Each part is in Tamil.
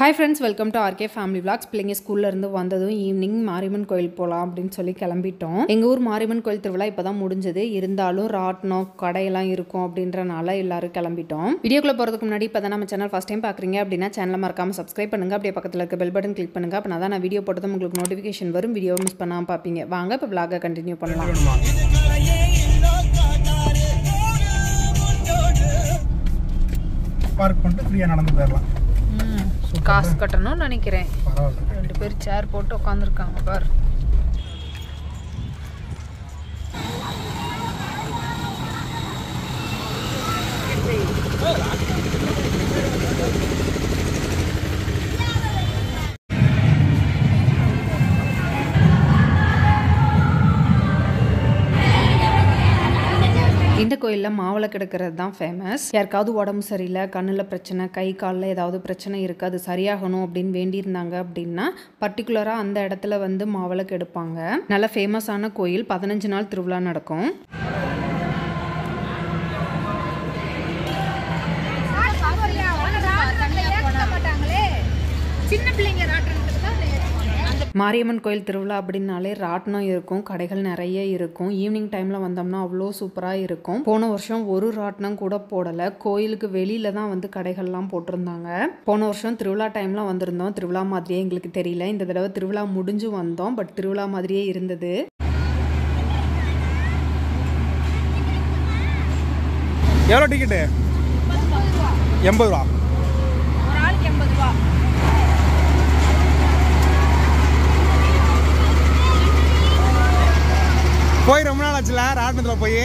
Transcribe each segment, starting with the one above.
Hi friends welcome to RK family vlogs பிள்ளைங்க ஸ்கூல்ல இருந்து வந்ததும் ஈவினிங் மாரியம்மன் கோயில் போகலாம் அப்படின்னு சொல்லி கிளம்பிட்டோம் எங்கள் ஊர் மாரியம்மன் கோயில் திருவிழா இப்போ தான் முடிஞ்சது இருந்தாலும் ராட்டினம் கடையெல்லாம் இருக்கும் அப்படின்றனால எல்லாரும் கிளம்பிட்டோம் வீடியோக்குள்ள போகிறதுக்கு முன்னாடி இப்போ தான் நம்ம சேனல் ஃபஸ்ட் டைம் பார்க்குறீங்க அப்படின்னா சேனலை மறக்காம சப்ஸ்கிரைப் பண்ணுங்க அப்படியே பக்கத்தில் இருக்க பெல் பட்டன் கிளிக் பண்ணுங்க அப்படின்னா தான் நான் வீடியோ போட்டதும் உங்களுக்கு நோட்டிஃபிகேஷன் வரும் வீடியோ மிஸ் பண்ணாமல் பார்ப்பீங்க வாங்க இப்போ விளாகை கண்டினியூ பண்ணலாம் பார்க் பண்ணிட்டு ஃப்ரீயாக நடந்து போயிடலாம் காசு கட்டணும்னு நினைக்கிறேன் பரவாயில்ல ரெண்டு பேர் சேர் போட்டு உட்காந்துருக்காங்க பார் இந்த கோயிலில் மாவிளக்கு கிடக்கிறது தான் ஃபேமஸ் யாருக்காவது உடம்பு சரியில்லை கண்ணில் பிரச்சனை கை காலில் ஏதாவது பிரச்சனை இருக்குது அது சரியாகணும் அப்படின்னு வேண்டியிருந்தாங்க அப்படின்னா பர்டிகுலராக அந்த இடத்துல வந்து மாவிளக்கு எடுப்பாங்க நல்ல ஃபேமஸான கோயில் பதினஞ்சு நாள் திருவிழா நடக்கும் சின்ன பிள்ளைங்க ராட்டுறதுக்கு தான் அந்த மாரியம்மன் கோயில் திருவிழா அப்படின்னாலே ராட்டினம் இருக்கும் கடைகள் நிறைய இருக்கும் ஈவினிங் டைமில் வந்தோம்னா அவ்வளோ சூப்பராக இருக்கும் போன வருஷம் ஒரு ராட்டினம் கூட போடலை கோயிலுக்கு வெளியில தான் வந்து கடைகள்லாம் போட்டிருந்தாங்க போன வருஷம் திருவிழா டைம்லாம் வந்திருந்தோம் திருவிழா மாதிரியே எங்களுக்கு தெரியல இந்த தடவை திருவிழா முடிஞ்சு வந்தோம் பட் திருவிழா மாதிரியே இருந்தது எவ்வளோ டிக்கெட்டு எண்பது ரூபா ஒரு ஆளுக்கு எண்பது ரூபா போய் ரொம்ப நாள் ஆச்சுல ராட்டினத்தில் போய்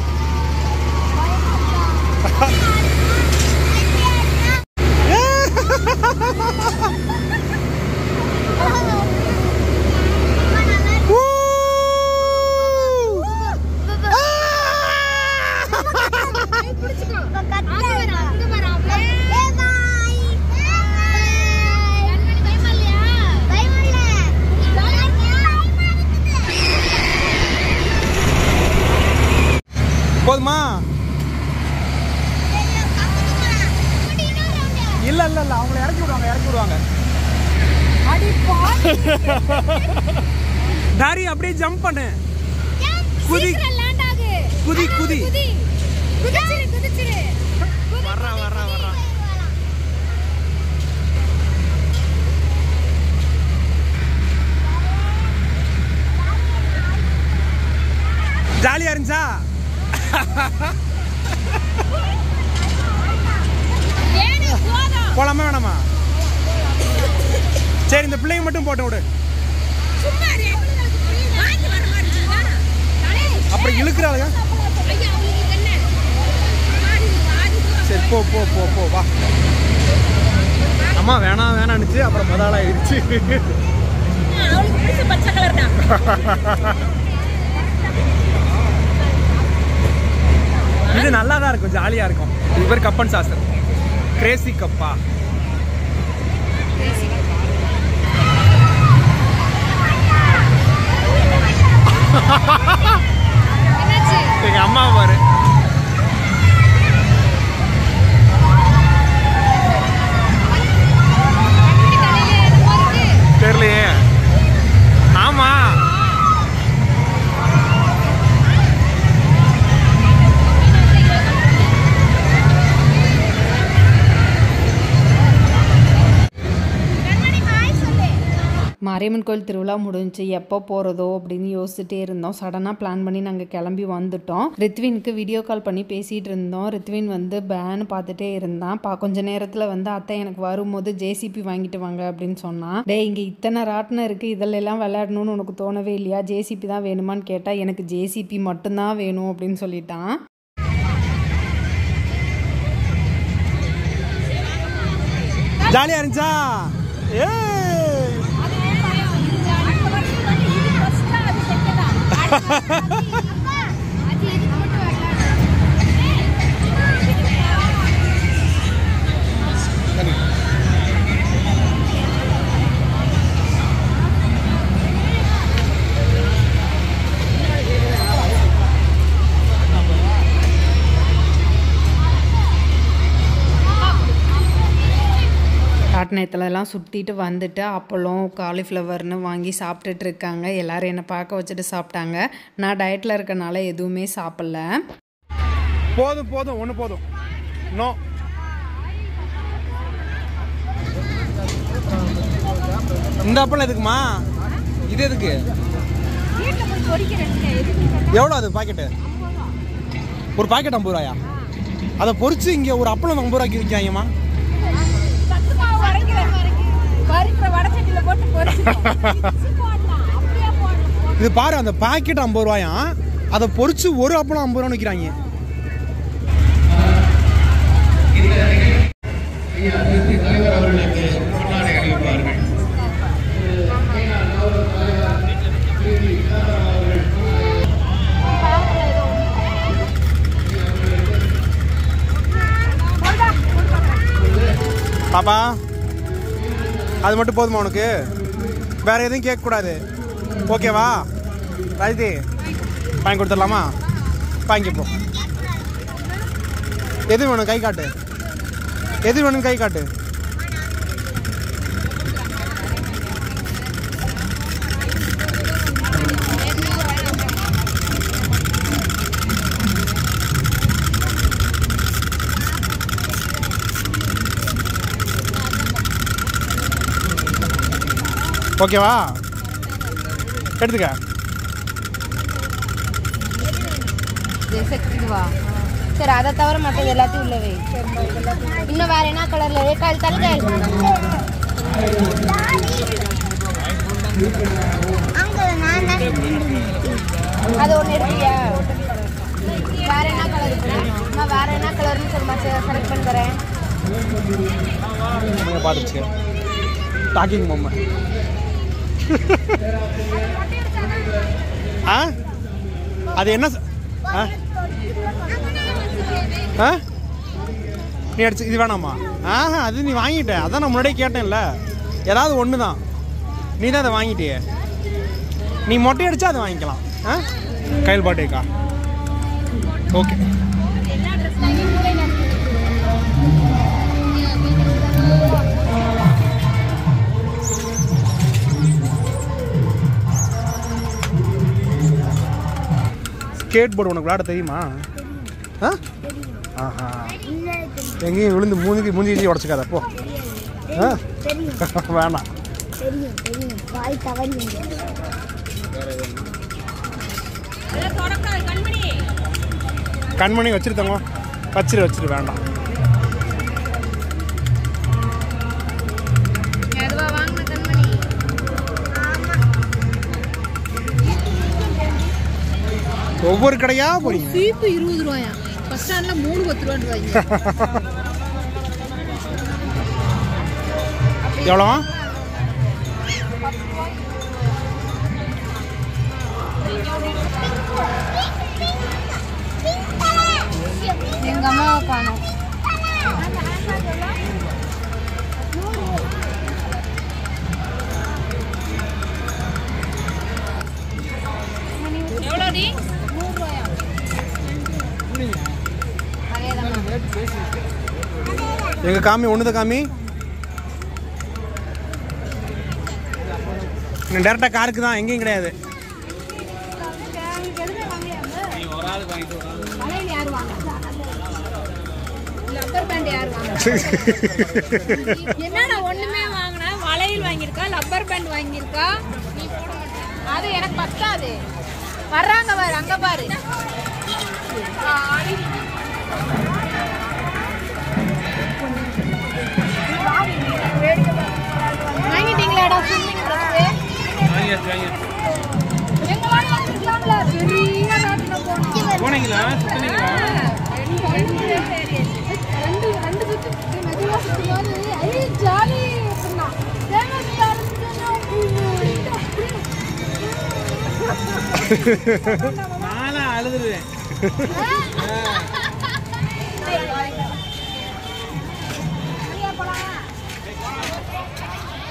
போதுமா இல்ல இல்ல இல்ல அவங்கள இறக்கி விடுவாங்க இறக்கி விடுவாங்க தாரி அப்படியே ஜம்ப் பண்ணு குதி. குதி குதி குதிச்சிரு குதிச்சிரு வர்றா வர்றா வர்றா ஜாலியா இருந்துச்சா ஏனு போதும் போலாமா வேணாமா சரி இந்த பிள்ளைங்க மட்டும் போட்டு விடு சும்மா இரு. வாங்கி வர மாதிரி இருக்கு. வேணாம். தலையை அப்புறம் இழுக்கிறாளுங்க ஐயா, அவளுக்கு இது என்ன? வாடி, வாடி. சரி போ போ போ போ வா அம்மா வேணாம் வேணான்னுச்சு அப்புறம் முதல் ஆயிடுச்சு அவளுக்கு பிடிச்ச பச்சை கலர் தான் இது நல்லா தான் இருக்கும் ஜாலியா இருக்கும் இது பேர் கப்பன் சாஸ்திரம் கிரேசி கப்பா என்னாச்சு எங்க அம்மா பாரு கண்ணாடி தலையில என்னமோ இருக்கு. தெரியலையே ஆமா கண்மணி, ஹாய் சொல்லு. மாரியம்மன் கோயில் திருவிழா முடிஞ்சுச்சு எப்போ போகிறதோ அப்படின்னு யோசிச்சுட்டே இருந்தோம் சடனாக பிளான் பண்ணி நாங்கள் கிளம்பி வந்துட்டோம் ரித்வினுக்கு வீடியோ கால் பண்ணி பேசிகிட்டு இருந்தோம் ரித்வின் வந்து பேன்னு பார்த்துட்டே இருந்தான் பா கொஞ்ச நேரத்தில் வந்து அத்தை எனக்கு வரும்போது ஜேசிபி வாங்கிட்டு வாங்க அப்படின்னு சொன்னான் டே இங்கே இத்தனை ராட்டினம் இருக்குது இதில் எல்லாம் விளையாடணும்னு உனக்கு தோணவே இல்லையா ஜேசிபி தான் வேணுமான்னு கேட்டால் எனக்கு ஜேசிபி மட்டும்தான் வேணும் அப்படின்னு சொல்லிட்டான் ஜாலியா இருந்துச்சா ஏய் அது பயம். அடுத்த வருஷம் வந்து இது first ஆ அது second ஆ. அடுத்த வருஷம் அது இது. அது இதுக்கு மட்டும் விளையாடணும். ராட்டினத்துலலாம் சுற்றிட்டு வந்துட்டு அப்பளம் காலிஃப்ளவர்னு வாங்கி சாப்பிட்டுட்டு இருக்காங்க எல்லாரும் என்னை பார்க்க வச்சுட்டு சாப்பிட்டாங்க நான் டயட்டில் இருக்கனால எதுவுமே சாப்பிடல போதும் போதும் ஒன்று போதும் நோ இந்த அப்பளம் எதுக்குமா இது எதுக்கு வீட்டில் போய் பொறிக்கிறேன் எதுக்கு எவ்வளோ அது பாக்கெட்டு ஒரு பாக்கெட் ஐம்பது ரூபாயா அதை பொரிச்சு இங்கே ஒரு அப்பளம் ஐம்பது ரூபாய்க்கு விற்காங்கம்மா சத்து மாவு வரைக்கிறேன் வறுக்கிற வடச்சட்டியில் போட்டு பொறிச்சு போடலாம் அப்படியே போடலாம் இது பாரு அந்த பாக்கெட் ஐம்பது ரூபாயா அதை பொரிச்சு ஒரு அப்பளம் ஐம்பது ரூபான்னு விற்கிறாங்க பாப்பா அது மட்டும் போதுமா உனக்கு வேற எதுவும் கேட்கக்கூடாது ஓகேவா ராஜதி வாங்கி கொடுத்துடலாமா வாங்கிப்போ எது வேணும் கை காட்டு எது வேணும் கை காட்டு ஓகேவா எடுத்துக்க இதுவா சரி அதை தவிர மற்றது எல்லாத்தையும் உள்ள வை இன்னும் வேற என்ன கலர்ல கால் தலைகால் அது ஒன்று எடுக்கியா வேற என்ன கலர் அம்மா வேற என்ன கலர்னு சொல்லுமா செலக்ட் பண்ணி தரேன் நீங்கள் பார்த்துச்சு டாக்கிங் பொம்மை ஆ அது என்ன ச- ஆ ஆ நீ அடிச்சு இது வேணாமா ஆஹா அது நீ வாங்கிட்ட அதான் நான் முன்னாடியே கேட்டேன்ல ஏதாவது ஒன்று தான் நீ தான் அதை வாங்கிட்டியே நீ மொட்டை அடிச்சா அதை வாங்கிக்கலாம் ஆ கையில் பாட்டேக்கா ஓகே ஸ்கேட் போர்டு உனக்கு விளையாட தெரியுமா ஆ ஆஹா எங்கேயும் விழுந்து மூஞ்சி மூஞ்சி மூஞ்சி உடச்சிக்காத போ ஆ வேணாம் தெரியும் தெரியும் வாய் தவறி கண்மணி வச்சிருத்தவங்க வச்சிரு வச்சிரு வேண்டாம் எதுவா வாங்கின கண்மணி ஒவ்வொரு கடையா போறீங்க சீப்பு இருபது ரூபாயா பஸ் ஸ்டாண்ட்ல மூணு பத்து ரூபான்னு எவ்வளோ எங்க அம்மாவை காணோம் எவ்வளோடி எங்க காமி ஒண்ணுத காமி டேரக்டா காருக்கு தான் எங்கேயும் கிடையாது லப்பர் பேண்ட் யார் வாங்க என்னடா ஒண்ணுமே வாங்கினா வளையல் வாங்கியிருக்கா லப்பர் பேண்ட் வாங்கியிருக்கா நீ போட மாட்டே அது எனக்கு பத்தாது வர்றாங்க பாரு அங்க பாரு ஆடி. வாங்கிட்டீங்களாடா ஸ்விம்மிங் ட்ரெஸ் எங்களோட வாங்கிக்கலாம்ல பெரிய நாட்டுல போனோம் போனீங்களா ரெண்டு ரெண்டு சுத்து மெதுவா சுத்தும்போது ஐ ஜாலி அப்படின்னா தேவதை நானும் அழுதுருவேன்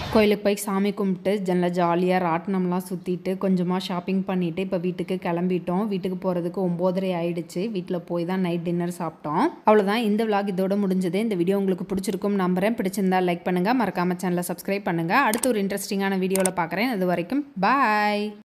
கோயிலுக்கு போய் சாமி கும்பிட்டு நல்லா ஜாலியாக ராட்டினம்லாம் சுற்றிட்டு கொஞ்சமாக ஷாப்பிங் பண்ணிவிட்டு இப்போ வீட்டுக்கு கிளம்பிட்டோம் வீட்டுக்கு போகிறதுக்கு ஒம்போதரை ஆயிடுச்சு வீட்டில் போய் தான் நைட் டின்னர் சாப்பிட்டோம் அவ்வளோதான் இந்த விலாக் இதோட முடிஞ்சது இந்த வீடியோ உங்களுக்கு பிடிச்சிருக்கும் நம்புறேன் பிடிச்சிருந்தா லைக் பண்ணுங்கள் மறக்காமல் சேனலை சப்ஸ்கிரைப் பண்ணுங்கள் அடுத்து ஒரு இன்ட்ரெஸ்டிங்கான வீடியோவில் பார்க்குறேன் அது வரைக்கும் பாய்